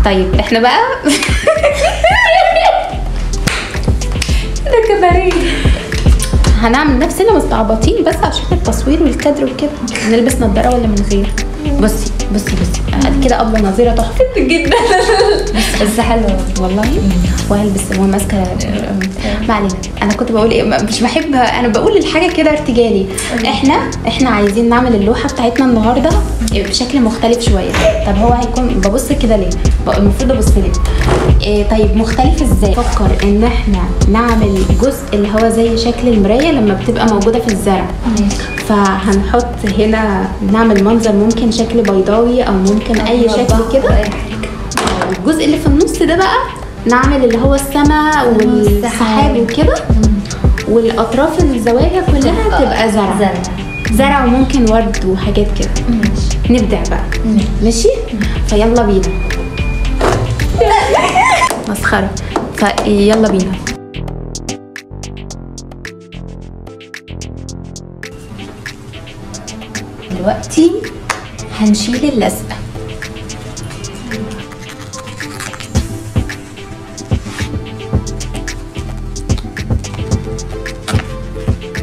طيب احنا بقى ده كباريه هنعمل نفسنا مستعبطين بس عشان التصوير والكادر وكده نلبس نضاره ولا من غير بصي بصي بصي أنا كده قبل نظيره تحفه جدا بس حلوه والله وهلبس وماسكه ما علينا انا كنت بقول ايه مش بحب انا بقول الحاجه كده ارتجالي احنا احنا عايزين نعمل اللوحه بتاعتنا النهارده بشكل مختلف شويه طب هو هيكون ببص كده ليه بقى المفروض ابص ليه إيه طيب مختلف ازاي فكر ان احنا نعمل جزء اللي هو زي شكل المرايه لما بتبقى موجوده في الزرع فهنحط هنا نعمل منظر ممكن شكل بيضاوي او ممكن اي شكل كده الجزء اللي في النص ده بقى نعمل اللي هو السماء والسحاب وكده والاطراف الزوايا كلها تبقى زرع زرع. زرع وممكن ورد وحاجات كده ماشي نبدع بقى ماشي فيلا بينا مسخره فيلا بينا دلوقتي هنشيل اللزق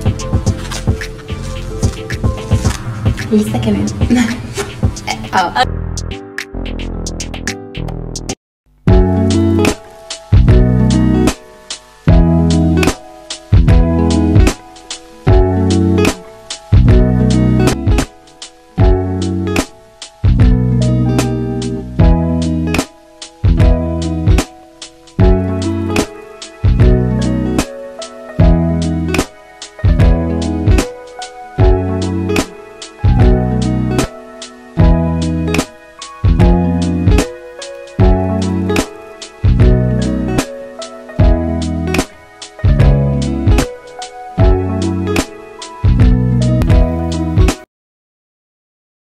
لسه كمان اه